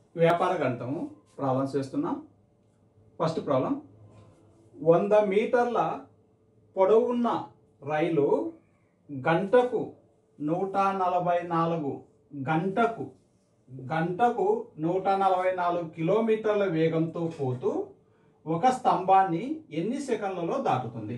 వ్యాపార గణితము ప్రాబ్లమ్స్ చేస్తున్నాం ఫస్ట్ ప్రాబ్లం వంద మీటర్ల పొడవున్న రైలు గంటకు నూట నలభై నాలుగు గంటకు గంటకు నూట నలభై నాలుగు కిలోమీటర్ల వేగంతో పోతూ ఒక స్తంభాన్ని ఎన్ని సెకండ్లలో దాటుతుంది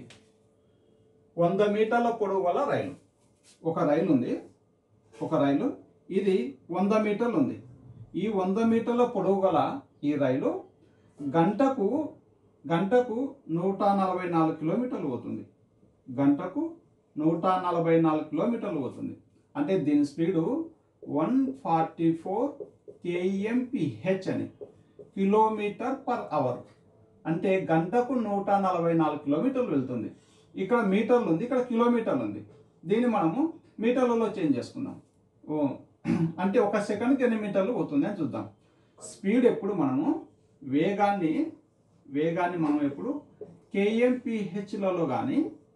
వంద మీటర్ల పొడవు గల రైలు ఒక రైలు ఉంది ఒక రైలు ఇది వంద మీటర్లు ఉంది ఈ వంద మీటర్ల పొడవు గల ఈ రైలు గంటకు గంటకు నూట నలభై నాలుగు కిలోమీటర్లు పోతుంది గంటకు నూట నలభై నాలుగు కిలోమీటర్లు పోతుంది అంటే దీని speed one forty four KMPH అని కిలోమీటర్ పర్ అవర్ అంటే గంటకు నూట నలభై నాలుగు కిలోమీటర్లు వెళ్తుంది ఇక్కడ మీటర్లు ఉంది ఇక్కడ కిలోమీటర్లు ఉంది దీన్ని మనము మీటర్లలో చేంజ్ చేసుకుందాం ఓ అంటే ఒక సెకండ్కి ఎన్ని మీటర్లు పోతుంది అని చూద్దాం స్పీడ్ ఎప్పుడు మనము వేగాన్ని వేగాన్ని మనం ఎప్పుడు కేఎంపిహెచ్లలో కానీ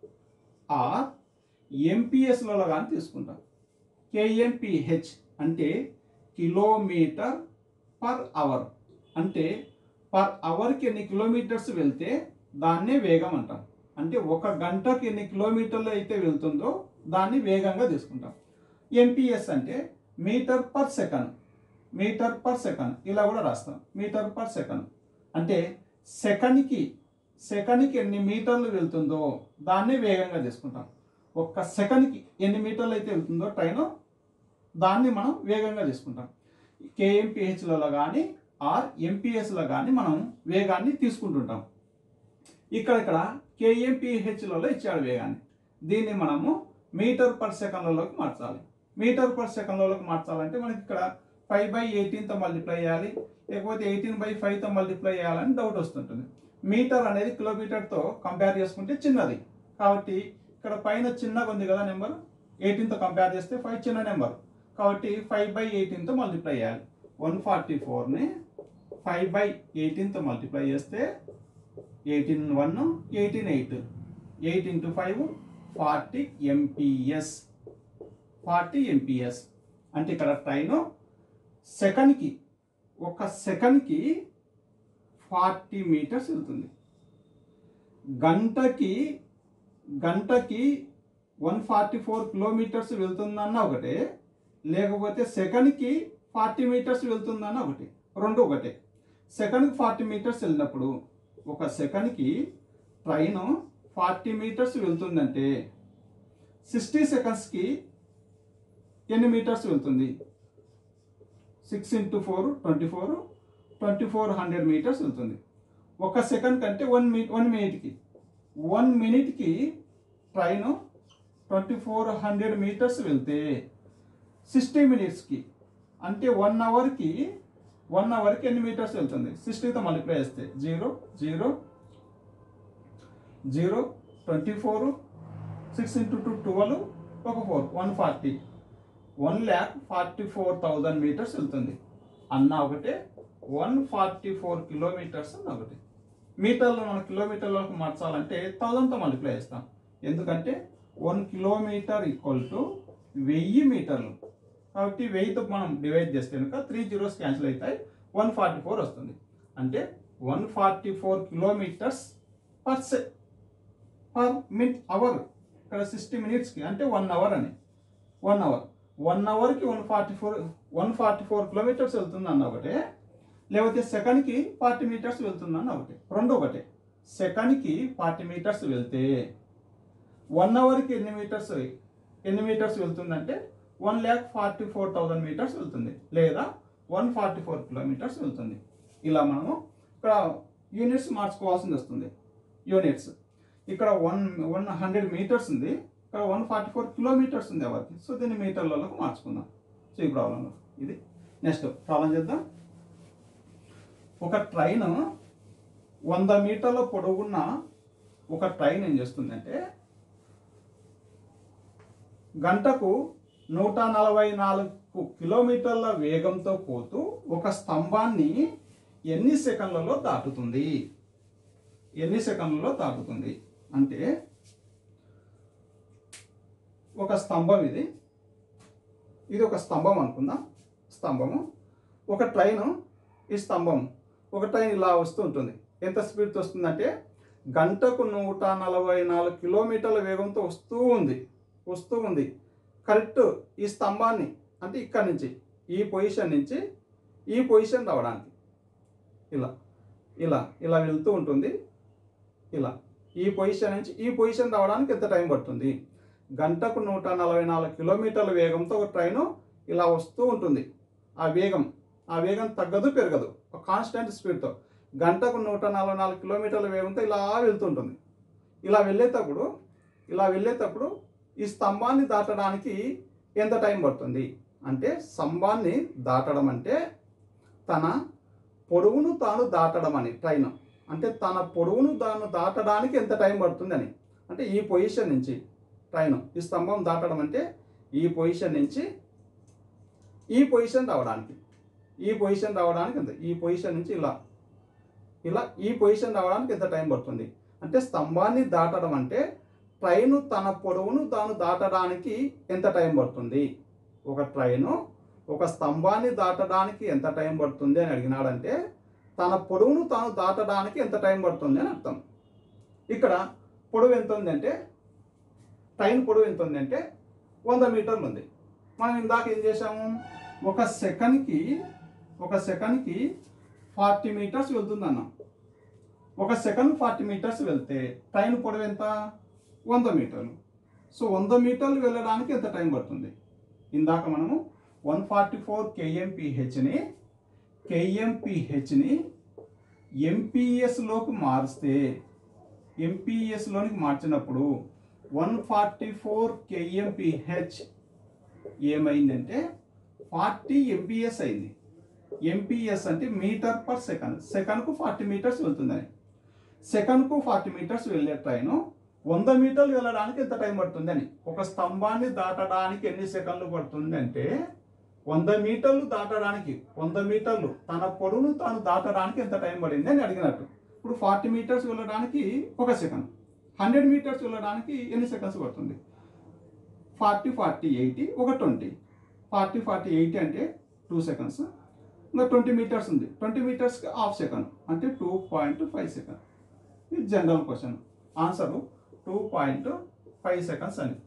ఆర్ ఎంపీఎస్లలో కానీ తీసుకుంటాం కేఎంపిహెచ్ అంటే కిలోమీటర్ పర్ అవర్ అంటే పర్ అవర్కి ఎన్ని కిలోమీటర్స్ వెళ్తే దాన్నే వేగం అంటాం అంటే ఒక గంటకి ఎన్ని కిలోమీటర్లు అయితే వెళ్తుందో దాన్ని వేగంగా తీసుకుంటాం ఎంపీఎస్ అంటే meter per second meter per second ఇలా కూడా రాస్తాం మీటర్ పర్ సెకండ్ అంటే సెకండ్కి సెకండ్కి ఎన్ని మీటర్లు వెళ్తుందో దాన్ని వేగంగా తీసుకుంటాం ఒక్క సెకండ్కి ఎన్ని మీటర్లు అయితే వెళ్తుందో ట్రైన్ దాన్ని మనం వేగంగా తీసుకుంటాం కేఎంపిహెచ్లలో కానీ ఆర్ ఎంపీఎస్లో కానీ మనం వేగాన్ని తీసుకుంటుంటాం ఇక్కడ ఇక్కడ కేఎంపిహెచ్లలో ఇచ్చాడు వేగాన్ని దీన్ని మనము మీటర్ పర్ సెకండ్లలోకి మార్చాలి మీటర్ పర్ సెకండ్లలోకి మార్చాలంటే మనకి ఇక్కడ ఫైవ్ బై ఎయిటీన్తో మల్టిప్లై చేయాలి లేకపోతే ఎయిటీన్ బై ఫైవ్తో మల్టిప్లై చేయాలని డౌట్ వస్తుంటుంది మీటర్ అనేది కిలోమీటర్తో కంపేర్ చేసుకుంటే చిన్నది కాబట్టి ఇక్కడ పైన చిన్నగా ఉంది కదా నెంబర్ ఎయిటీన్తో కంపేర్ చేస్తే ఫైవ్ చిన్న నెంబర్ కాబట్టి ఫైవ్ బై ఎయిటీన్తో మల్టిప్లై చేయాలి వన్ ఫార్టీ ఫోర్ని ఫైవ్ బై ఎయిటీన్తో మల్టిప్లై చేస్తే eighteen one eighteen eight eight into five forty MPS forty MPS అంటే ఇక్కడ ట్రైన్ సెకండ్కి ఒక సెకండ్కి ఫార్టీ మీటర్స్ వెళ్తుంది గంటకి గంటకి వన్ ఫార్టీ ఫోర్ కిలోమీటర్స్ వెళ్తుందన్న ఒకటే లేకపోతే సెకండ్కి ఫార్టీ మీటర్స్ వెళ్తుందన్న ఒకటి రెండు ఒకటే సెకండ్కి ఫార్టీ మీటర్స్ వెళ్ళినప్పుడు ఒక సెకండ్కి ట్రైన్ ఫార్టీ మీటర్స్ వెళ్తుందంటే సిక్స్టీ సెకండ్స్కి ఎన్ని మీటర్స్ వెళ్తుంది six into four twenty four twenty four hundred meters వెళ్తుంది ఒక సెకండ్ కంటే వన్ మీ వన్ మినిట్కి వన్ మినిట్కి train twenty four hundred meters వెళ్తే సిక్స్టీ మినిట్స్కి అంటే వన్ అవర్కి వన్ అవర్కి ఎన్ని మీటర్స్ వెళ్తుంది సిక్స్టీతో మల్టిప్లై చేస్తే zero zero zero twenty four six into two twelve ఒక four one forty one lakh forty four thousand meters వెళ్తుంది అన్న ఒకటే వన్ ఫార్టీ ఫోర్ కిలోమీటర్స్ అన్న ఒకటి మీటర్లో మనం కిలోమీటర్లోకి మార్చాలంటే థౌజండ్తో మల్టిప్లై చేస్తాం ఎందుకంటే వన్ కిలోమీటర్ ఈక్వల్ టు వెయ్యి మీటర్లు కాబట్టి వెయ్యితో మనం డివైడ్ చేస్తే కనుక త్రీ జీరోస్ క్యాన్సిల్ అవుతాయి వన్ ఫార్టీ ఫోర్ వస్తుంది అంటే one forty four kilometers per se per minute hour ఇక్కడ సిక్స్టీ మినిట్స్కి అంటే వన్ అవర్ అని వన్ అవర్ వన్ అవర్కి one forty four one forty four kilometers వెళ్తుంది అన్న ఒకటే లేకపోతే సెకండ్కి ఫార్టీ మీటర్స్ వెళ్తుంది అన్న ఒకటి రెండు ఒకటే సెకండ్కి ఫార్టీ మీటర్స్ వెళ్తే వన్ అవర్కి ఎన్ని మీటర్స్ ఎన్ని మీటర్స్ వెళ్తుందంటే one lakh forty four thousand meters వెళ్తుంది లేదా వన్ ఫార్టీ ఫోర్ కిలోమీటర్స్ వెళ్తుంది ఇలా మనము ఇక్కడ యూనిట్స్ మార్చుకోవాల్సింది వస్తుంది యూనిట్స్ ఇక్కడ వన్ వన్ హండ్రెడ్ మీటర్స్ ఉంది ఇక్కడ వన్ ఫార్టీ ఫోర్ కిలోమీటర్స్ ఉంది ఎవరికి సో దీన్ని మీటర్లలోకి మార్చుకుందాం సో ఈ ప్రాబ్లంలో ఇది నెక్స్ట్ ప్రాబ్లం చేద్దాం ఒక ట్రైన్ వంద మీటర్ల పొడవున్న ఒక ట్రైన్ ఏం చేస్తుందంటే గంటకు నూట నలభై నాలుగు కిలోమీటర్ల వేగంతో పోతూ ఒక స్తంభాన్ని ఎన్ని సెకండ్లలో దాటుతుంది ఎన్ని సెకండ్లలో దాటుతుంది అంటే ఒక స్తంభం ఇది ఇది ఒక స్తంభం అనుకుందాం స్తంభము ఒక ట్రైన్ ఈ స్తంభం ఒక ట్రైన్ ఇలా వస్తూ ఉంటుంది ఎంత స్పీడ్తో వస్తుందంటే గంటకు నూట నలభై నాలుగు కిలోమీటర్ల వేగంతో వస్తూ ఉంది వస్తూ ఉంది కరెక్ట్ ఈ స్తంభాన్ని అంటే ఇక్కడి నుంచి ఈ పొజిషన్ నుంచి ఈ పొజిషన్ రావడానికి ఇలా ఇలా ఇలా వెళ్తూ ఉంటుంది ఇలా ఈ పొజిషన్ నుంచి ఈ పొజిషన్ రావడానికి ఎంత టైం పడుతుంది గంటకు నూట నలభై నాలుగు కిలోమీటర్ల వేగంతో ఒక ట్రైను ఇలా వస్తూ ఉంటుంది ఆ వేగం ఆ వేగం తగ్గదు పెరగదు ఒక కాన్స్టెంట్ స్పీడ్తో గంటకు నూట నలభై నాలుగు కిలోమీటర్ల వేగంతో ఇలా వెళ్తుంటుంది ఇలా వెళ్ళేటప్పుడు ఇలా వెళ్ళేటప్పుడు ఈ స్తంభాన్ని దాటడానికి ఎంత టైం పడుతుంది అంటే స్తంభాన్ని దాటడం అంటే తన పొడవును తాను దాటడం అని ట్రైన్ అంటే తన పొడవును తాను దాటడానికి ఎంత టైం పడుతుంది అని అంటే ఈ పొజిషన్ నుంచి ట్రైన్ ఈ స్తంభం దాటడం అంటే ఈ పొజిషన్ నుంచి ఈ పొజిషన్ రావడానికి ఈ పొజిషన్ రావడానికి ఎంత ఈ పొజిషన్ నుంచి ఇలా ఇలా ఈ పొజిషన్ రావడానికి ఎంత టైం పడుతుంది అంటే స్తంభాన్ని దాటడం అంటే ట్రైను తన పొడవును తాను దాటడానికి ఎంత టైం పడుతుంది ఒక ట్రైను ఒక స్తంభాన్ని దాటడానికి ఎంత టైం పడుతుంది అని అడిగినాడంటే తన పొడవును తాను దాటడానికి ఎంత టైం పడుతుంది అని అర్థం ఇక్కడ పొడవు ఎంత ఉంది అంటే ట్రైన్ పొడవు ఎంత ఉంది అంటే వంద మీటర్లు ఉంది మనం ఇందాక ఏం చేసాము ఒక సెకండ్కి ఒక సెకండ్కి ఫార్టీ మీటర్స్ వెళ్తుంది అన్నాం ఒక సెకండ్ ఫార్టీ మీటర్స్ వెళ్తే ట్రైన్ పొడవు ఎంత వంద మీటర్లు సో వంద మీటర్లు వెళ్ళడానికి ఎంత టైం పడుతుంది ఇందాక మనము వన్ ఫార్టీ ఫోర్ కేఎంపిహెచ్ని కేఎంపిహెచ్ని ఎంపీఎస్లోకి మారిస్తే ఎంపీఎస్లోనికి మార్చినప్పుడు వన్ ఫార్టీ ఫోర్ కేఎంపిహెచ్ ఏమైందంటే ఫార్టీ ఎంపీఎస్ అయింది ఎంపీఎస్ అంటే మీటర్ పర్ సెకండ్ సెకండ్కు ఫార్టీ మీటర్స్ వెళ్తుందని సెకండ్కు ఫార్టీ మీటర్స్ వెళ్ళే ట్రైన్ వంద మీటర్లు వెళ్ళడానికి ఎంత టైం పడుతుంది అని ఒక స్తంభాన్ని దాటడానికి ఎన్ని సెకండ్లు పడుతుంది అంటే వంద మీటర్లు దాటడానికి వంద మీటర్లు తన పొడవును తాను దాటడానికి ఎంత టైం పడింది అని అడిగినట్టు ఇప్పుడు ఫార్టీ మీటర్స్ వెళ్ళడానికి ఒక సెకండ్ హండ్రెడ్ మీటర్స్ వెళ్ళడానికి ఎన్ని సెకండ్స్ పడుతుంది ఫార్టీ ఫార్టీ ఎయిటీ ఒక ట్వంటీ ఫార్టీ ఫార్టీ ఎయిటీ అంటే టూ సెకండ్స్ ఇంకా ట్వంటీ మీటర్స్ ఉంది ట్వంటీ మీటర్స్కి హాఫ్ సెకండ్ అంటే టూ పాయింట్ ఫైవ్ సెకండ్ ఇది general question answer two point five seconds అని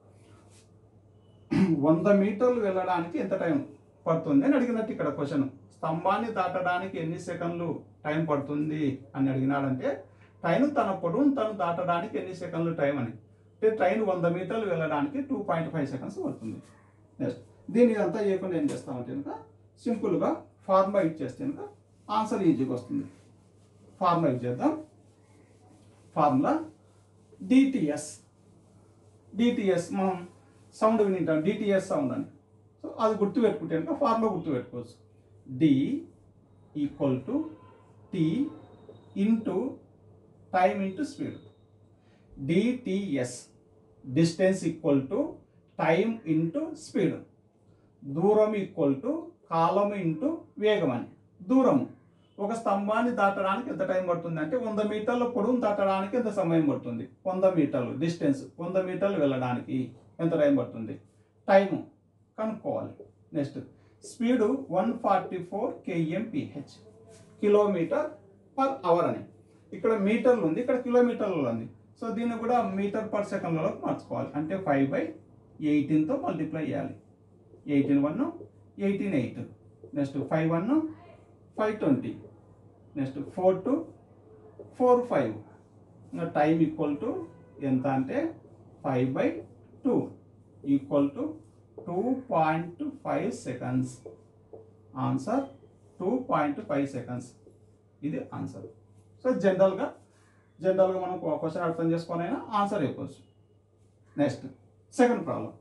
వంద మీటర్లు వెళ్ళడానికి ఎంత టైం పడుతుంది అని అడిగినట్టు ఇక్కడ క్వశ్చన్ స్తంభాన్ని దాటడానికి ఎన్ని సెకండ్లు టైం పడుతుంది అని అడిగినాడంటే ట్రైన్ తన పొడవును తను దాటడానికి ఎన్ని సెకండ్లు టైం అని అంటే ట్రైన్ వంద మీటర్లు వెళ్ళడానికి టూ పాయింట్ ఫైవ్ సెకండ్స్ పడుతుంది నెక్స్ట్ దీన్ని ఇదంతా చేయకుండా ఏం చేస్తామంటే కనుక సింపుల్గా ఫార్ములా యూజ్ చేస్తే కనుక ఆన్సర్ ఈజీగా వస్తుంది ఫార్ములా యూజ్ చేద్దాం ఫార్ములా డిటిఎస్ డిటిఎస్ మనం సౌండ్ వినింటాం డిటిఎస్ సౌండ్ అని సో అది గుర్తుపెట్టుకుంటే కనుక ఫార్ములా గుర్తుపెట్టుకోవచ్చు D equal to T into time into speed DTS distance equal to time into speed దూరం ఈక్వల్ టు కాలం ఇంటూ వేగం అని దూరం ఒక స్తంభాన్ని దాటడానికి ఎంత టైం పడుతుంది అంటే వంద మీటర్ల పొడవును దాటడానికి ఎంత సమయం పడుతుంది వంద మీటర్లు డిస్టెన్స్ వంద మీటర్లు వెళ్ళడానికి ఎంత టైం పడుతుంది టైము కనుక్కోవాలి next speed one forty four KMPH kilometer per hour అని ఇక్కడ మీటర్లు ఉంది ఇక్కడ కిలోమీటర్లు ఉంది సో దీన్ని కూడా మీటర్ పర్ సెకండ్లలో మార్చుకోవాలి అంటే ఫైవ్ బై ఎయిటీన్తో మల్టిప్లై చేయాలి eighteen one eighteen eight next five one five twenty next four to four five ఇంకా టైం ఈక్వల్ టు ఎంత అంటే five by two equal to two point five seconds answer two point five seconds ఇది answer so జనరల్గా జనరల్గా మనం question అర్థం చేసుకొని అయినా ఆన్సర్ చెప్పవచ్చు నెక్స్ట్ సెకండ్ ప్రాబ్లం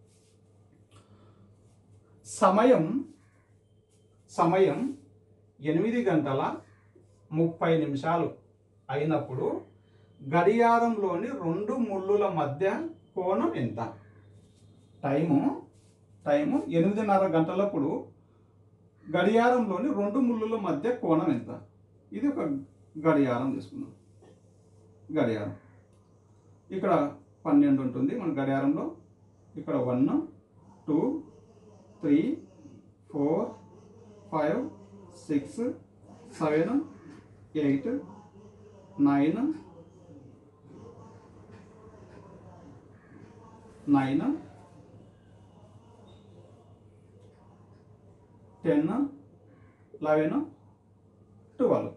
సమయం సమయం ఎనిమిది గంటల ముప్పై నిమిషాలు అయినప్పుడు గడియారంలోని రెండు ముళ్ళుల మధ్య కోణం ఎంత టైము టైము ఎనిమిదిన్నర గంటలప్పుడు గడియారంలోని రెండు ముళ్ళుల మధ్య కోణం ఎంత ఇది ఒక గడియారం తీసుకుందాం గడియారం ఇక్కడ పన్నెండు ఉంటుంది మన గడియారంలో ఇక్కడ one two three four five six seven eight nine nine ten eleven twelve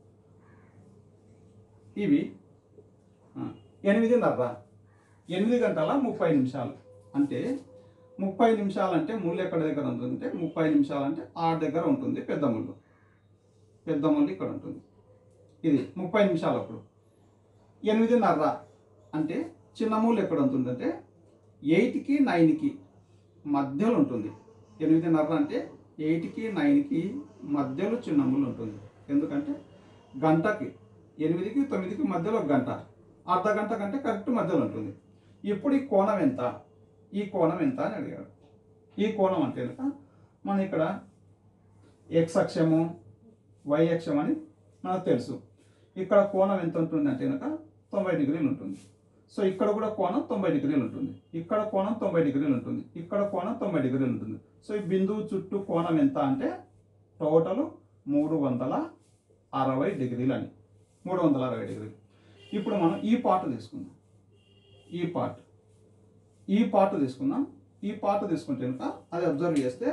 ఇవి ఆ, ఎనిమిదిన్నర ఎనిమిది గంటల ముప్పై నిమిషాలు అంటే ముప్పై నిమిషాలు అంటే ముళ్ళు ఎక్కడ దగ్గర ఉంటుందంటే ముప్పై నిమిషాలు అంటే ఆరు దగ్గర ఉంటుంది పెద్ద ముళ్ళు పెద్ద ముళ్ళు ఇక్కడ ఉంటుంది ఇది ముప్పై నిమిషాలు అప్పుడు ఎనిమిదిన్నర అంటే చిన్న ముళ్ళు ఎక్కడ ఉంటుందంటే ఎయిట్కి నైన్కి మధ్యలో ఉంటుంది ఎనిమిదిన్నర అంటే ఎయిట్కి నైన్కి మధ్యలో చిన్న ముళ్ళు ఉంటుంది ఎందుకంటే గంటకి ఎనిమిదికి తొమ్మిదికి మధ్యలో ఒక గంట అర్ధ గంట కంటే కరెక్ట్ మధ్యలో ఉంటుంది ఇప్పుడు ఈ కోణం ఎంత ఈ కోణం ఎంత అని అడిగాడు ఈ కోణం అంటే కనుక మనం ఇక్కడ ఎక్స్ అక్షము వై అక్షం అని మనకు తెలుసు ఇక్కడ కోణం ఎంత ఉంటుంది అంటే కనుక తొంభై డిగ్రీలు ఉంటుంది సో ఇక్కడ కూడా కోణం తొంభై డిగ్రీలు ఉంటుంది ఇక్కడ కోణం తొంభై డిగ్రీలు ఉంటుంది ఇక్కడ కోణం తొంభై డిగ్రీలు ఉంటుంది సో ఈ బిందువు చుట్టూ కోణం ఎంత అంటే టోటల్ మూడు వందల అరవై డిగ్రీలు అని మూడు వందల అరవై డిగ్రీలు ఇప్పుడు మనం ఈ పార్ట్ తీసుకుందాం ఈ పార్ట్ ఈ పార్ట్ తీసుకుందాం ఈ పార్ట్ తీసుకుంటే కనుక అది అబ్జర్వ్ చేస్తే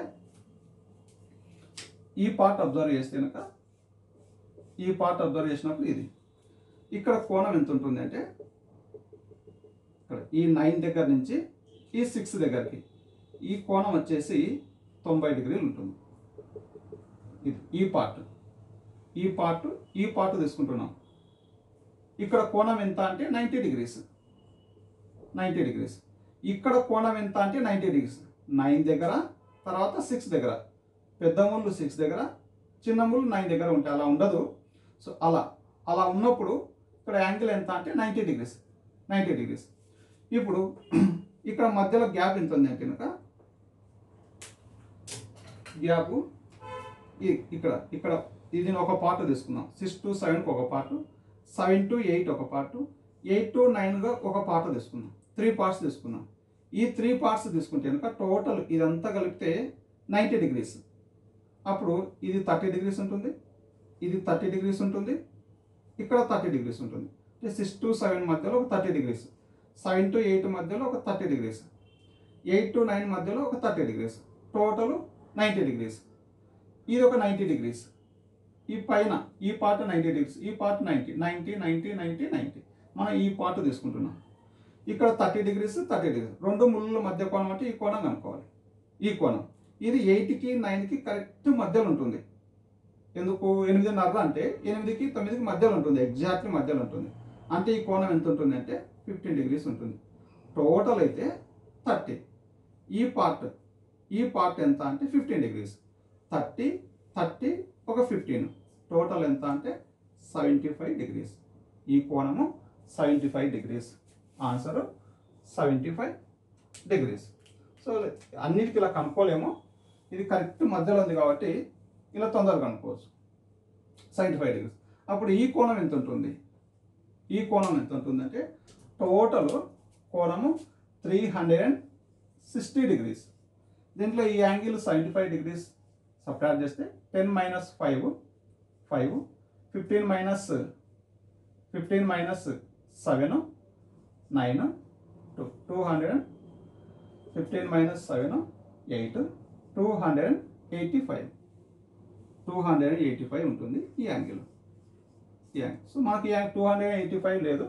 ఈ పార్ట్ అబ్జర్వ్ చేస్తే కనుక ఈ పార్ట్ అబ్జర్వ్ చేసినప్పుడు ఇది ఇక్కడ కోణం ఎంత ఉంటుంది అంటే ఇక్కడ ఈ నైన్ దగ్గర నుంచి ఈ సిక్స్ దగ్గరికి ఈ కోణం వచ్చేసి తొంభై డిగ్రీలు ఉంటుంది ఇది ఈ పార్ట్ ఈ పార్ట్ ఈ పార్ట్ తీసుకుంటున్నాం ఇక్కడ కోణం ఎంత అంటే నైంటీ డిగ్రీస్ నైంటీ డిగ్రీస్ ఇక్కడ కోణం ఎంత అంటే నైంటీ డిగ్రీస్ నైన్ దగ్గర తర్వాత సిక్స్ దగ్గర పెద్ద ముళ్ళు సిక్స్ దగ్గర చిన్న ముళ్ళు నైన్ దగ్గర ఉంటాయి అలా ఉండదు సో అలా అలా ఉన్నప్పుడు ఇక్కడ యాంగిల్ ఎంత అంటే నైంటీ డిగ్రీస్ నైంటీ డిగ్రీస్ ఇప్పుడు ఇక్కడ మధ్యలో గ్యాప్ ఎంత ఉంది అంటే కనుక గ్యాప్ ఇక్కడ ఇక్కడ ఇది ఒక పార్ట్ తీసుకుందాం సిక్స్ టు సెవెన్కి ఒక పార్ట్ సెవెన్ టు ఎయిట్ ఒక పార్ట్ ఎయిట్ టు నైన్గా ఒక పార్ట్ తీసుకుందాం త్రీ పార్ట్స్ తీసుకుందాం ఈ త్రీ పార్ట్స్ తీసుకుంటే కనుక టోటల్ ఇదంతా కలిపితే నైంటీ డిగ్రీస్ అప్పుడు ఇది థర్టీ డిగ్రీస్ ఉంటుంది ఇది థర్టీ డిగ్రీస్ ఉంటుంది ఇక్కడ థర్టీ డిగ్రీస్ ఉంటుంది అంటే సిక్స్ టు సెవెన్ మధ్యలో ఒక thirty degrees seven to eight మధ్యలో ఒక thirty degrees eight to nine మధ్యలో ఒక thirty degrees total ninety degrees ఇది ఒక నైంటీ డిగ్రీస్ ఈ పైన ఈ పార్ట్ నైంటీ డిగ్రీస్ ఈ part ninety ninety ninety ninety ninety మనం ఈ పార్ట్ తీసుకుంటున్నాం ఇక్కడ థర్టీ డిగ్రీస్ థర్టీ డిగ్రీస్ రెండు ముళ్ళ మధ్య కోణం అంటే ఈ కోణం కనుక్కోవాలి ఈ కోణం ఇది ఎయిట్కి నైన్కి కరెక్ట్ మధ్యలో ఉంటుంది ఎందుకు ఎనిమిదిన్నర అంటే ఎనిమిదికి తొమ్మిదికి మధ్యలో ఉంటుంది ఎగ్జాక్ట్లీ మధ్యలో ఉంటుంది అంటే ఈ కోణం ఎంత ఉంటుంది అంటే ఫిఫ్టీన్ డిగ్రీస్ ఉంటుంది టోటల్ అయితే థర్టీ ఈ పార్ట్ ఈ పార్ట్ ఎంత అంటే ఫిఫ్టీన్ డిగ్రీస్ థర్టీ థర్టీ ఒక ఫిఫ్టీన్ టోటల్ ఎంత అంటే సెవెంటీ ఫైవ్ డిగ్రీస్ ఈ కోణము seventy five degrees answer seventy five degrees so అన్నిటికీ ఇలా కనుక్కోలేము ఇది కరెక్ట్ మధ్యలో ఉంది కాబట్టి ఇలా తొందరగా కనుక్కోవచ్చు సెవెంటీ ఫైవ్ డిగ్రీస్ అప్పుడు ఈ కోణం ఎంత ఉంటుంది ఈ కోణం ఎంత ఉంటుంది అంటే టోటల్ కోణము three hundred and sixty degrees దీంట్లో ఈ angle seventy five degrees subtract చేస్తే ten minus five five fifteen minus fifteen minus seven nine two two hundred fifteen minus seven eight two hundred eighty five two hundred eighty five ఉంటుంది ఈ angle ఈ angle so మనకి two hundred eighty five లేదు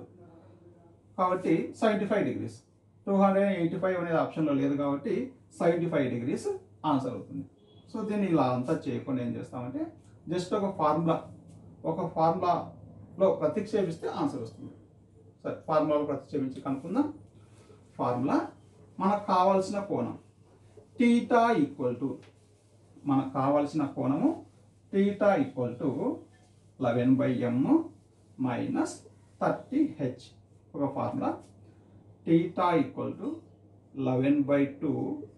కాబట్టి seventy five degrees two hundred eighty five అనేది ఆప్షన్లో లేదు కాబట్టి సెవెంటీ ఫైవ్ డిగ్రీస్ ఆన్సర్ అవుతుంది సో దీన్ని ఇలా అంతా చేయకుండా ఏం చేస్తామంటే జస్ట్ ఒక ఫార్ములా ఒక ఫార్ములాలో ప్రతిక్షేపిస్తే ఆన్సర్ వస్తుంది సరే ఫార్ములాలో ప్రతిక్షేపించి కనుక్కుందాం ఫార్ములా మనకు కావాల్సిన కోణం టీటా ఈక్వల్ టు మనకు కావాల్సిన కోణము theta equal to eleven by M minus thirty H ఒక formula theta equal to eleven by two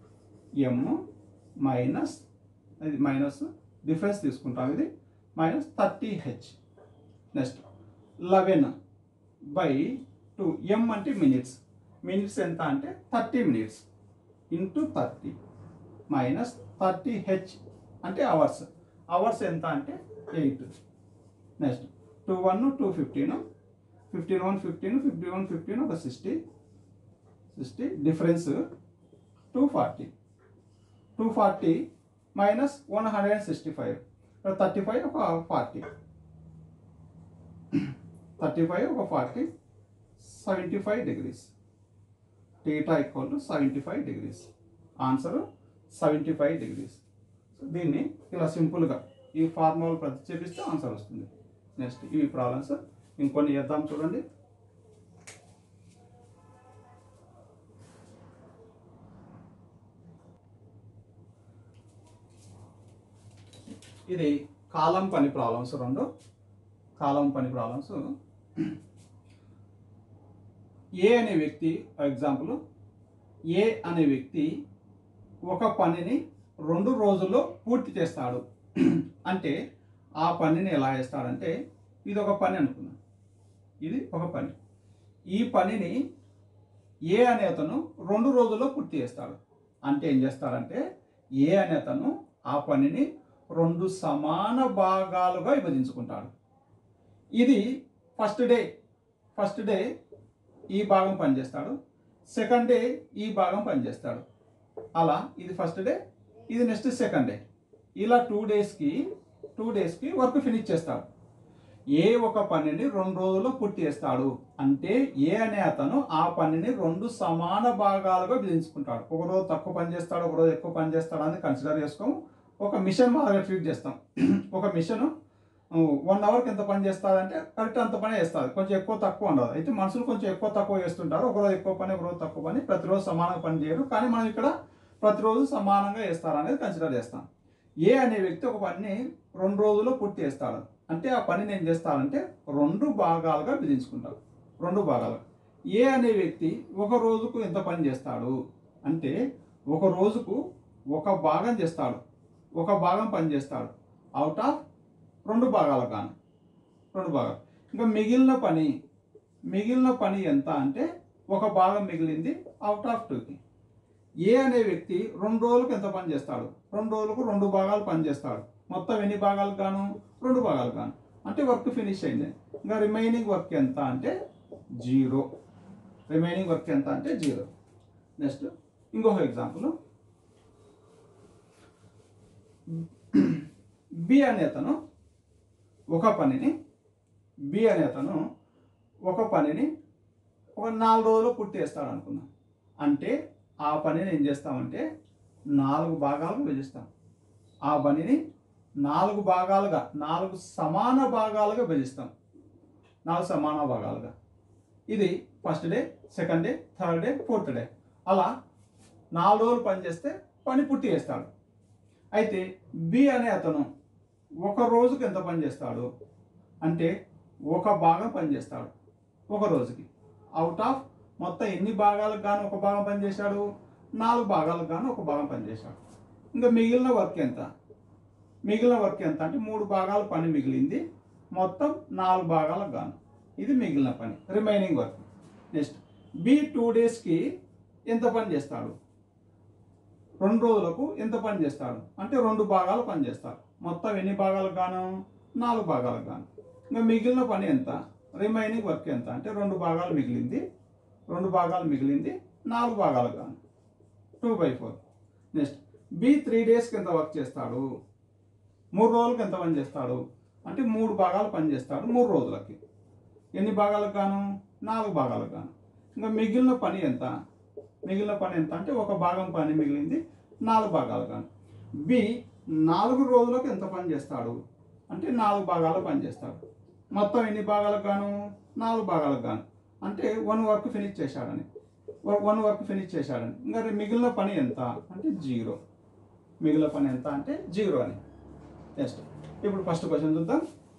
M minus ఇది మైనస్ డిఫరెన్స్ తీసుకుంటాం ఇది minus thirty H next eleven by two M అంటే minutes minutes ఎంత అంటే thirty minutes into thirty minus thirty H అంటే hours hours ఎంత అంటే eight next two one two fifteen fifteen one fifteen fifty one fifteen ఒక sixty sixty difference two forty two forty minus one hundred and sixty five thirty five ఒక forty thirty five ఒక forty seventy five degrees theta equal to seventy five degrees answer seventy five degrees దీన్ని ఇలా సింపుల్గా ఈ formula ప్రతిక్షేపిస్తే answer వస్తుంది next ఇవి problems ఇంకొన్ని చేద్దాం చూడండి ఇది కాలం పని ప్రాబ్లమ్స్ రెండు కాలం పని ప్రాబ్లమ్స్ ఏ అనే వ్యక్తి ఎగ్జాంపుల్ ఏ అనే వ్యక్తి ఒక పనిని రెండు రోజుల్లో పూర్తి చేస్తాడు అంటే ఆ పనిని ఎలా చేస్తాడంటే ఇది ఒక పని అనుకుందాం ఇది ఒక పని ఈ పనిని ఏ అనే అతను రెండు రోజుల్లో పూర్తి చేస్తాడు అంటే ఏం చేస్తాడంటే ఏ అనే అతను ఆ పనిని రెండు సమాన భాగాలుగా విభజించుకుంటాడు ఇది ఫస్ట్ డే ఫస్ట్ డే ఈ భాగం పనిచేస్తాడు సెకండ్ డే ఈ భాగం పనిచేస్తాడు అలా ఇది ఫస్ట్ డే ఇది నెక్స్ట్ సెకండ్ డే ఇలా టూ డేస్కి టూ డేస్కి వర్క్ ఫినిష్ చేస్తాడు ఏ ఒక పనిని రెండు రోజుల్లో పూర్తి చేస్తాడు అంటే ఏ అనే అతను ఆ పనిని రెండు సమాన భాగాలుగా విధించుకుంటాడు ఒక రోజు తక్కువ పని చేస్తాడు ఒక రోజు ఎక్కువ పని చేస్తాడు అని కన్సిడర్ చేసుకోము ఒక మిషన్ మాదిరిగా ట్రీట్ చేస్తాం ఒక మిషన్ వన్ అవర్కి ఎంత పని చేస్తారంటే కరెక్ట్ అంత పని చేస్తారు కొంచెం ఎక్కువ తక్కువ ఉండదు అయితే మనుషులు కొంచెం ఎక్కువ తక్కువ చేస్తుంటారు ఒక రోజు ఎక్కువ పని ఒక రోజు తక్కువ పని ప్రతిరోజు సమానంగా పని చేయరు కానీ మనం ఇక్కడ ప్రతిరోజు సమానంగా చేస్తారు అనేది కన్సిడర్ చేస్తాం ఏ అనే వ్యక్తి ఒక పనిని రెండు రోజుల్లో పూర్తి చేస్తాడు అంటే ఆ పనిని ఏం చేస్తాడంటే రెండు భాగాలుగా విధించుకుంటాడు రెండు భాగాలు ఏ అనే వ్యక్తి ఒక రోజుకు ఎంత పని చేస్తాడు అంటే ఒక రోజుకు ఒక భాగం చేస్తాడు ఒక భాగం పని చేస్తాడు అవుట్ ఆఫ్ రెండు భాగాలు కాను రెండు భాగాలు ఇంకా మిగిలిన పని మిగిలిన పని ఎంత అంటే ఒక భాగం మిగిలింది అవుట్ ఆఫ్ టూకి ఏ అనే వ్యక్తి రెండు రోజులకు ఎంత పని చేస్తాడు రెండు రోజులకు రెండు భాగాలు పని చేస్తాడు మొత్తం ఎన్ని భాగాలు గాను రెండు భాగాలు గాను అంటే వర్క్ ఫినిష్ అయింది ఇంకా రిమైనింగ్ వర్క్ ఎంత అంటే జీరో రిమైనింగ్ వర్క్ ఎంత అంటే జీరో నెక్స్ట్ ఇంకొక ఎగ్జాంపుల్ బి అనే అతను ఒక పనిని బి అనే అతను ఒక పనిని ఒక నాలుగు రోజులు పూర్తి చేస్తాడు అనుకుందాం అంటే ఆ పనిని ఏం చేస్తామంటే నాలుగు భాగాలుగా విభజిస్తాం ఆ పనిని నాలుగు భాగాలుగా నాలుగు సమాన భాగాలుగా విభజిస్తాం నాలుగు సమాన భాగాలుగా ఇది first day second day third day fourth day అలా నాలుగు రోజులు పని చేస్తే పని పూర్తి చేస్తాడు అయితే బి అనే అతను ఒక రోజుకి ఎంత పని చేస్తాడు అంటే ఒక భాగం పని చేస్తాడు ఒక రోజుకి అవుట్ ఆఫ్ మొత్తం ఎన్ని భాగాలకు గాను ఒక భాగం పని చేశాడు నాలుగు భాగాలకు గాను ఒక భాగం పని చేశాడు ఇంకా మిగిలిన వర్క్ ఎంత మిగిలిన వర్క్ ఎంత అంటే మూడు భాగాల పని మిగిలింది మొత్తం నాలుగు భాగాలకు గాను ఇది మిగిలిన పని remaining work next B two డేస్కి ఎంత పని చేస్తాడు రెండు రోజులకు ఎంత పని చేస్తాడు అంటే రెండు భాగాలు పని చేస్తాడు మొత్తం ఎన్ని భాగాలకు గాను నాలుగు భాగాలకు గాను ఇంకా మిగిలిన పని ఎంత రిమైనింగ్ వర్క్ ఎంత అంటే రెండు భాగాలు మిగిలింది రెండు భాగాలు మిగిలింది నాలుగు భాగాలకు గాను two by four next B three డేస్కి ఎంత వర్క్ చేస్తాడు మూడు రోజులకు ఎంత పని చేస్తాడు అంటే మూడు భాగాలు పని చేస్తాడు మూడు రోజులకి ఎన్ని భాగాలకు గాను నాలుగు భాగాలకు గాను ఇంకా మిగిలిన పని ఎంత మిగిలిన పని ఎంత అంటే ఒక భాగం పని మిగిలింది నాలుగు భాగాలు గాను బి నాలుగు రోజులకు ఎంత పని చేస్తాడు అంటే నాలుగు భాగాలు పని చేస్తాడు మొత్తం ఎన్ని భాగాలకు గాను నాలుగు భాగాలకు గాను అంటే వన్ వర్క్ ఫినిష్ చేశాడని వన్ వర్క్ ఫినిష్ చేశాడని ఇంకా మిగిలిన పని ఎంత అంటే జీరో మిగిలిన పని ఎంత అంటే జీరో అని నెక్స్ట్ ఇప్పుడు ఫస్ట్ క్వశ్చన్ చూద్దాం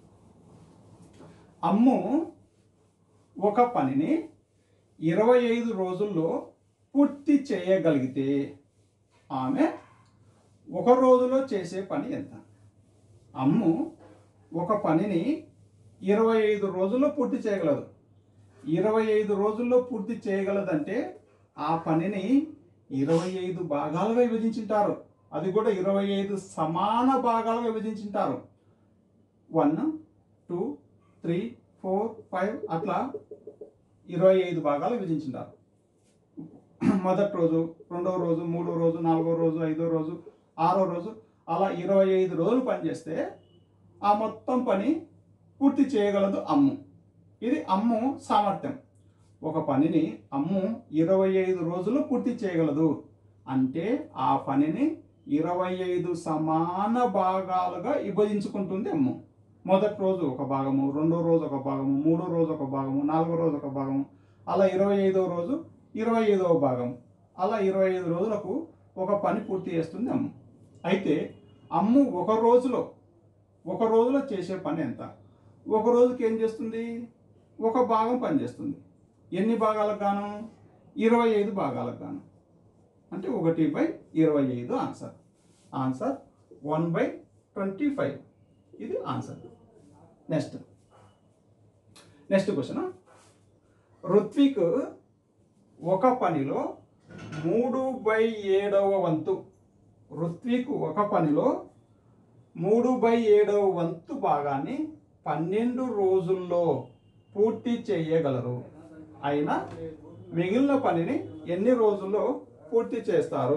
అమ్ము ఒక పనిని ఇరవై ఐదు రోజుల్లో పూర్తి చేయగలిగితే ఆమె ఒక రోజులో చేసే పని ఎంత అమ్ము ఒక పనిని ఇరవై ఐదు రోజుల్లో పూర్తి చేయగలదు ఇరవై ఐదు రోజుల్లో పూర్తి చేయగలదంటే ఆ పనిని ఇరవై ఐదు భాగాలుగా విభజించుంటారు అది కూడా ఇరవై ఐదు సమాన భాగాలుగా విభజించుంటారు one two three four five అట్లా ఇరవై ఐదు భాగాలు విభజించుంటారు మొదటి రోజు రెండవ రోజు మూడో రోజు నాలుగో రోజు ఐదో రోజు ఆరో రోజు అలా ఇరవై ఐదు రోజులు పనిచేస్తే ఆ మొత్తం పని పూర్తి చేయగలదు అమ్ము ఇది అమ్ము సామర్థ్యం ఒక పనిని అమ్ము ఇరవై ఐదు రోజులు పూర్తి చేయగలదు అంటే ఆ పనిని ఇరవై ఐదు సమాన భాగాలుగా విభజించుకుంటుంది అమ్ము మొదటి రోజు ఒక భాగము రెండో రోజు ఒక భాగము మూడో రోజు ఒక భాగము నాలుగో రోజు ఒక భాగము అలా ఇరవై ఐదవ రోజు ఇరవై ఐదవ భాగం అలా ఇరవై ఐదు రోజులకు ఒక పని పూర్తి చేస్తుంది అమ్ము అయితే అమ్ము ఒక రోజులో ఒక రోజులో చేసే పని ఎంత ఒక రోజుకి ఏం చేస్తుంది ఒక భాగం పని చేస్తుంది ఎన్ని భాగాలకు గాను ఇరవై ఐదు భాగాలకు గాను అంటే ఒకటి బై ఇరవై ఐదు answer answer one by twenty five ఇది answer next next question Rithvik ఒక పనిలో మూడు బై ఏడవ వంతు ఋత్విక్ ఒక పనిలో మూడు బై ఏడవ వంతు భాగాన్ని పన్నెండు రోజుల్లో పూర్తి చేయగలరు అయినా మిగిలిన పనిని ఎన్ని రోజుల్లో పూర్తి చేస్తారు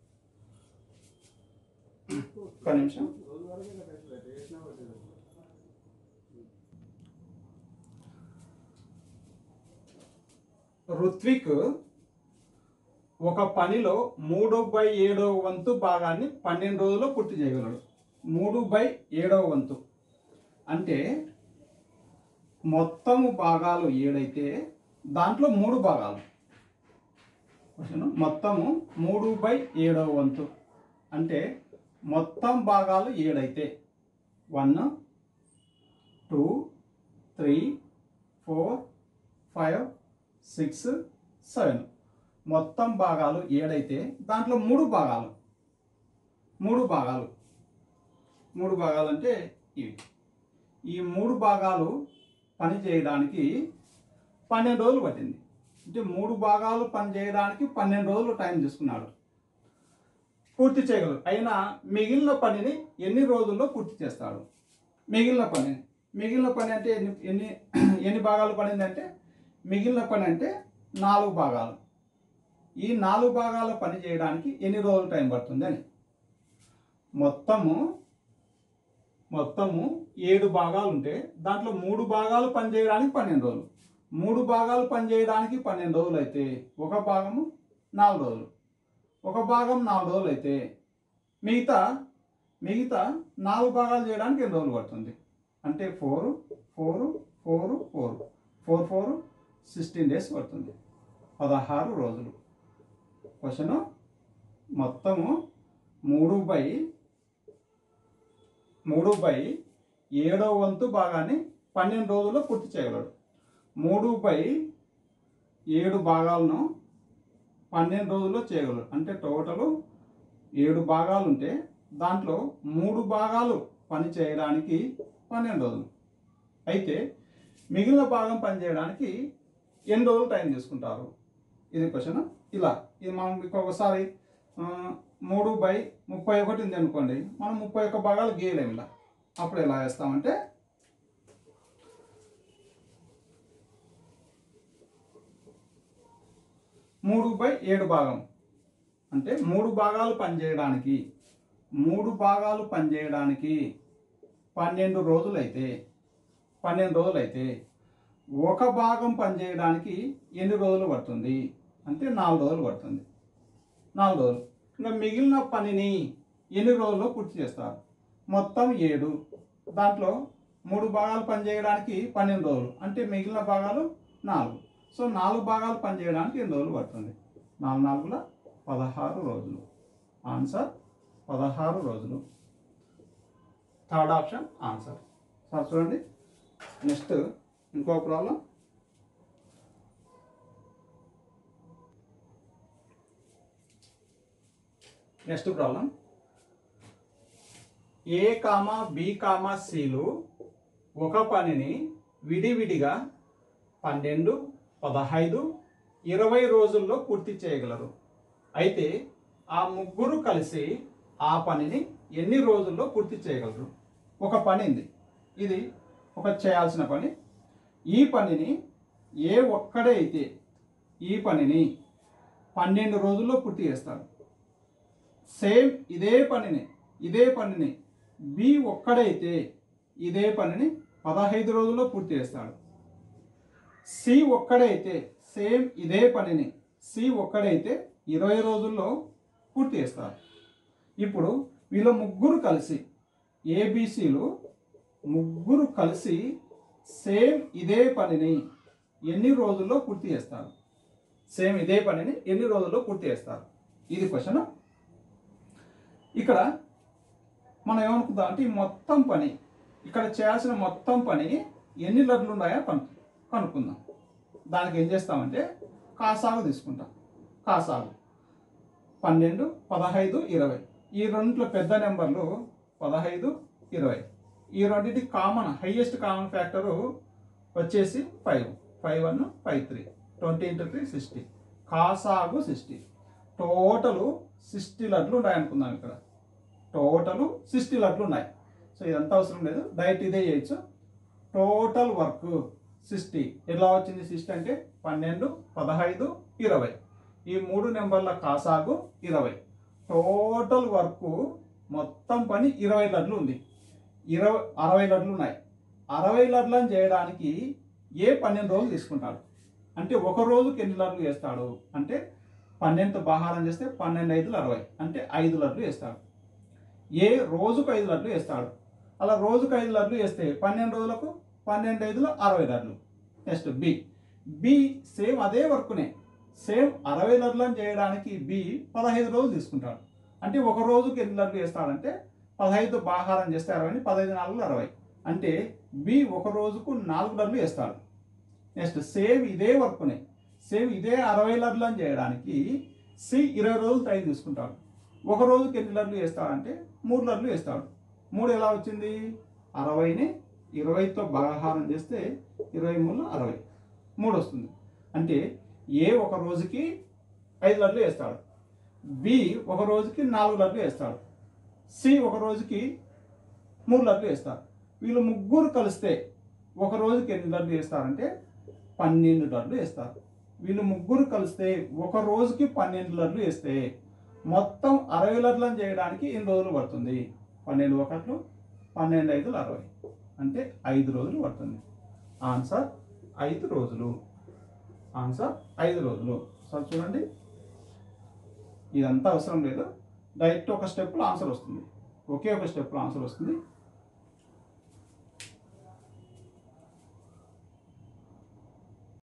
ఒక్క నిమిషం ఋత్విక్ ఒక పనిలో మూడు బై ఏడవ వంతు భాగాన్ని పన్నెండు రోజుల్లో పూర్తి చేయగలడు మూడు బై ఏడవ వంతు అంటే మొత్తము భాగాలు ఏడైతే దాంట్లో మూడు భాగాలు క్వశ్చన్ మొత్తము మూడు బై ఏడవ వంతు అంటే మొత్తం భాగాలు ఏడైతే one two three four five six seven మొత్తం భాగాలు ఏడైతే దాంట్లో మూడు భాగాలు మూడు భాగాలు మూడు భాగాలు అంటే ఇవి ఈ మూడు భాగాలు పని చేయడానికి పన్నెండు రోజులు పట్టింది అంటే మూడు భాగాలు పని చేయడానికి పన్నెండు రోజులు టైం తీసుకున్నాడు పూర్తి చేయగలరు అయినా మిగిలిన పనిని ఎన్ని రోజుల్లో పూర్తి చేస్తాడు మిగిలిన పని మిగిలిన పని అంటే ఎన్ని ఎన్ని ఎన్ని భాగాలు పడింది అంటే మిగిలిన పని అంటే నాలుగు భాగాలు ఈ నాలుగు భాగాల పని చేయడానికి ఎన్ని రోజులు టైం పడుతుంది అని మొత్తము మొత్తము ఏడు భాగాలు ఉంటే దాంట్లో మూడు భాగాలు పని చేయడానికి పన్నెండు రోజులు మూడు భాగాలు పని చేయడానికి పన్నెండు రోజులు అయితే ఒక భాగము నాలుగు రోజులు ఒక భాగం నాలుగు రోజులు అయితే మిగతా మిగతా నాలుగు భాగాలు చేయడానికి ఎన్ని రోజులు పడుతుంది అంటే four four four four four four sixteen days పడుతుంది పదహారు రోజులు క్వశ్చన్ మొత్తము మూడు బై మూడు బై ఏడవ వంతు భాగాన్ని పన్నెండు రోజుల్లో పూర్తి చేయగలడు మూడు బై ఏడు భాగాలను పన్నెండు రోజుల్లో చేయగలడు అంటే టోటల్ ఏడు భాగాలు ఉంటే దాంట్లో మూడు భాగాలు పని చేయడానికి పన్నెండు రోజులు అయితే మిగిలిన భాగం పని చేయడానికి ఎన్ని రోజులు టైం తీసుకుంటారు ఇది క్వశ్చన్ ఇలా ఇది మనం ఇంకొకసారి ఆ, మూడు బై ముప్పై ఒకటి ఉంది అనుకోండి మనం ముప్పై ఒక్క భాగాలు గీయలేము ఇలా అప్పుడు ఎలా వేస్తామంటే మూడు బై ఏడు భాగం అంటే మూడు భాగాలు పనిచేయడానికి మూడు భాగాలు పనిచేయడానికి పన్నెండు రోజులైతే పన్నెండు రోజులైతే ఒక భాగం పనిచేయడానికి ఎన్ని రోజులు పడుతుంది అంటే నాలుగు రోజులు పడుతుంది నాలుగు రోజులు ఇంకా మిగిలిన పనిని ఎన్ని రోజుల్లో పూర్తి చేస్తారు మొత్తం ఏడు దాంట్లో మూడు భాగాలు పనిచేయడానికి పన్నెండు రోజులు అంటే మిగిలిన భాగాలు నాలుగు సో నాలుగు భాగాలు పనిచేయడానికి ఎన్ని రోజులు పడుతుంది నాలుగు నాలుగుల పదహారు రోజులు ఆన్సర్ పదహారు రోజులు థర్డ్ ఆప్షన్ ఆన్సర్ సార్ చూడండి నెక్స్ట్ ఇంకో problem next problem A comma B comma సిలు ఒక పనిని విడివిడిగా పన్నెండు పదహైదు ఇరవై రోజుల్లో పూర్తి చేయగలరు అయితే ఆ ముగ్గురు కలిసి ఆ పనిని ఎన్ని రోజుల్లో పూర్తి చేయగలరు ఒక పని ఉంది ఇది ఒక చేయాల్సిన పని ఈ పనిని ఏ ఒక్కడే అయితే ఈ పనిని పన్నెండు రోజుల్లో పూర్తి చేస్తాడు సేమ్ ఇదే పనిని ఇదే పనిని బి ఒక్కడైతే ఇదే పనిని పదహైదు రోజుల్లో పూర్తి చేస్తాడు సి ఒక్కడైతే సేమ్ ఇదే పనిని సి ఒక్కడైతే ఇరవై రోజుల్లో పూర్తి చేస్తారు ఇప్పుడు వీళ్ళ ముగ్గురు కలిసి ఏబిసిలు ముగ్గురు కలిసి సేమ్ ఇదే పనిని ఎన్ని రోజుల్లో పూర్తి చేస్తారు సేమ్ ఇదే పనిని ఎన్ని రోజుల్లో పూర్తి చేస్తారు ఇది క్వశ్చన్ ఇక్కడ మనం ఏమనుకుందాం అంటే ఈ మొత్తం పని ఇక్కడ చేయాల్సిన మొత్తం పని ఎన్ని లడ్లు ఉన్నాయో కను కనుక్కుందాం దానికి ఏం చేస్తామంటే కాసాగు తీసుకుంటాం కాసాగు పన్నెండు పదహైదు ఇరవై ఈ రెండిట్లో పెద్ద నెంబర్లు పదహైదు ఇరవై ఈ రెండింటి కామన్ హైయెస్ట్ కామన్ ఫ్యాక్టరు వచ్చేసి five five one five three twenty into three sixty కాసాగు సిక్స్టీ టోటలు సిక్స్టీ లడ్లు ఉన్నాయి అనుకుందాం ఇక్కడ టోటలు సిక్స్టీ లడ్లు ఉన్నాయి సో ఇదంతా అవసరం లేదు డైరెక్ట్ ఇదే చేయొచ్చు టోటల్ వర్క్ సిక్స్టీ ఎలా వచ్చింది సిక్స్టీ అంటే పన్నెండు పదహైదు ఇరవై ఈ మూడు నెంబర్ల కాసాగు ఇరవై టోటల్ వర్క్ మొత్తం పని ఇరవై లడ్లు ఉంది ఇరవై అరవై లడ్లు ఉన్నాయి అరవై లడ్లను చేయడానికి ఏ పన్నెండు రోజులు తీసుకుంటాడు అంటే ఒక రోజుకి ఎన్ని లడ్లు వేస్తాడు అంటే పన్నెండు బహారం చేస్తే పన్నెండు ఐదులు అరవై అంటే ఐదు లడ్లు వేస్తాడు ఏ రోజుకు ఐదు లడ్లు వేస్తాడు అలా రోజుకు ఐదు లడ్లు వేస్తే పన్నెండు రోజులకు పన్నెండు ఐదులు అరవై లడ్లు నెక్స్ట్ బి బి సేమ్ అదే వర్క్నే సేమ్ అరవై లడ్లను చేయడానికి బి పదహైదు రోజులు తీసుకుంటాడు అంటే ఒక రోజుకి ఎన్ని లడ్లు వేస్తాడంటే పదహైదు బాహారం చేస్తే అరవై పదహైదు నాలుగు అరవై అంటే బి ఒక రోజుకు నాలుగు లడ్లు వేస్తాడు నెక్స్ట్ సేమ్ ఇదే వర్క్నే సేమ్ ఇదే అరవై లడ్లను చేయడానికి సి ఇరవై రోజులు టైం తీసుకుంటాడు ఒక రోజుకి ఎన్ని లడ్లు వేస్తాడంటే మూడు లడ్లు వేస్తాడు మూడు ఎలా వచ్చింది అరవైని ఇరవైతో భాగాహారం చేస్తే ఇరవై మూడు అరవై మూడు వస్తుంది అంటే ఏ ఒక రోజుకి ఐదు లడ్లు వేస్తాడు బి ఒక రోజుకి నాలుగు లడ్లు వేస్తాడు సి ఒక రోజుకి మూడు లడ్లు వేస్తారు వీళ్ళు ముగ్గురు కలిస్తే ఒక రోజుకి ఎన్ని లడ్లు వేస్తారంటే పన్నెండు లడ్లు వేస్తారు వీళ్ళు ముగ్గురు కలిస్తే ఒక రోజుకి పన్నెండు లడ్లు వేస్తే మొత్తం అరవై లడ్లను చేయడానికి ఎన్ని రోజులు పడుతుంది పన్నెండు ఒకట్లు పన్నెండు ఐదులు అరవై అంటే ఐదు రోజులు పడుతుంది ఆన్సర్ ఐదు రోజులు ఆన్సర్ ఐదు రోజులు సార్ చూడండి ఇదంతా అవసరం లేదు డైరెక్ట్ ఒక స్టెప్లో ఆన్సర్ వస్తుంది ఒకే ఒక స్టెప్లో ఆన్సర్ వస్తుంది